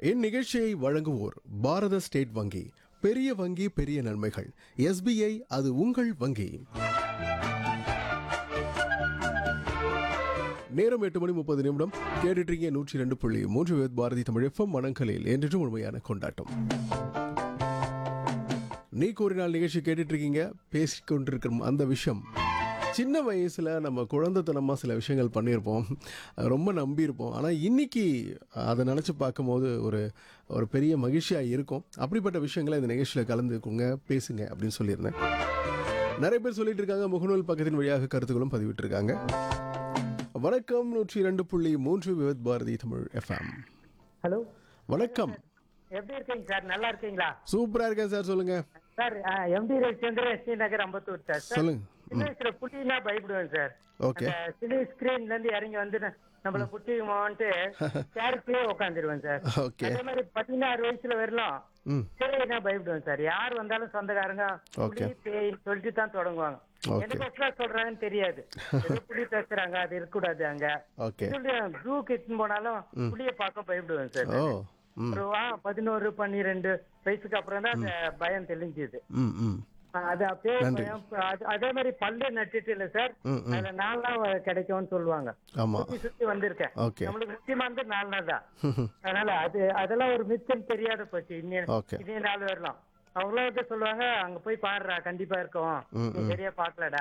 இந்நிகழ்ச்சியை வழங்குவோர் பாரத ஸ்டேட் வங்கி பெரிய வங்கி பெரிய நன்மைகள் எஸ்பிஐ அது உங்கள் வங்கி நேரம் எட்டு மணி முப்பது நிமிடம் கேட்டுட்டீங்க நூற்றி ரெண்டு புள்ளி மூன்று வேத் பாரதி தமிழ் எஃப்எம் மனங்களில் என்றும் முழுமையான கொண்டாட்டம் நீ கூறினால் நிகழ்ச்சி கேட்டுட்டு இருக்கீங்க பேசிக்கொண்டிருக்கிற அந்த விஷயம் சின்ன வயசில் நம்ம குழந்தைத்தனமாக சில விஷயங்கள் பண்ணியிருப்போம் ரொம்ப நம்பியிருப்போம் ஆனால் இன்னைக்கு அதை நினச்சி பார்க்கும்போது ஒரு ஒரு பெரிய மகிழ்ச்சியாக இருக்கும் அப்படிப்பட்ட விஷயங்களை இந்த நிகழ்ச்சியில் கலந்துக்குங்க பேசுங்க அப்படின்னு சொல்லியிருந்தேன் நிறைய பேர் சொல்லிட்டு இருக்காங்க முகநூல் பக்கத்தின் வழியாக கருத்துக்களும் பதிவிட்டிருக்காங்க வணக்கம் நூற்றி இரண்டு புள்ளி மூன்று விவத் பாரதி தமிழ் எஃப்எம் ஹலோ வணக்கம் எப்படி இருக்கீங்க சார் நல்லா இருக்கீங்களா சூப்பராக இருக்கேன் சார் சொல்லுங்க sir MD Ravichandran Srinagar Ambattur sir sir சொல்லுங்க சின்ன வயசுல புட்டினா பயப்படுவேன் சார் ஓகே அந்த சின்ன ஸ்கிரீன்ல இருந்து இறங்கி வந்து ந- நம்மள புட்டிக்குமோன்ட்டு சேருக்குள்ளே உட்காந்துருவேன் சார் ஓகே அதே மாதிரி பதினாறு வயசுல வரலாம் ம் சிறைனா பயப்படுவேன் சார் யார் வந்தாலும் சொந்தக்காரங்க Okay. புலி பேய் சொல்லிட்டு தான் தொடங்குவாங்க Okay. எனக்கு எக்ஸ்ட்ரா சொல்றாங்கன்னு தெரியாது ஏதோ புலி பேசுறாங்க அது இருக்கக்கூடாது அங்க ஓகே ஜூ கிட்னு போனாலும் புலிய பார்க்க பயப்படுவேன் சார் ஓ ம் ஒரு வா பதினோரு பன்னிரெண்டு வயசுக்கு அப்புறம் தான் அந்த பயம் தெளிஞ்சுது ம் ம் அது அப்படியே நன்றி. பயம் அது- அதே மாதிரி பல்லு நட்டுட்டு இல்ல சார் ம் ம் அதுல நாலு நாள் கிடைக்கும்னு சொல்லுவாங்க ஆமாம் சுத்தி சுத்தி வந்திருக்கேன் ஓகே நம்மளுக்கு முக்கியமானது நாலு நாள் தான் அதனால அது அதெல்லாம் ஒரு மிச்சம் தெரியாத போச்சு இன்னும் ஓகே இதே நாள் வரலாம் அவங்களும் வந்து சொல்லுவாங்க அங்க போய் பாடுறா கண்டிப்பா இருக்கும் ம், நீ சரியா பாக்கலடா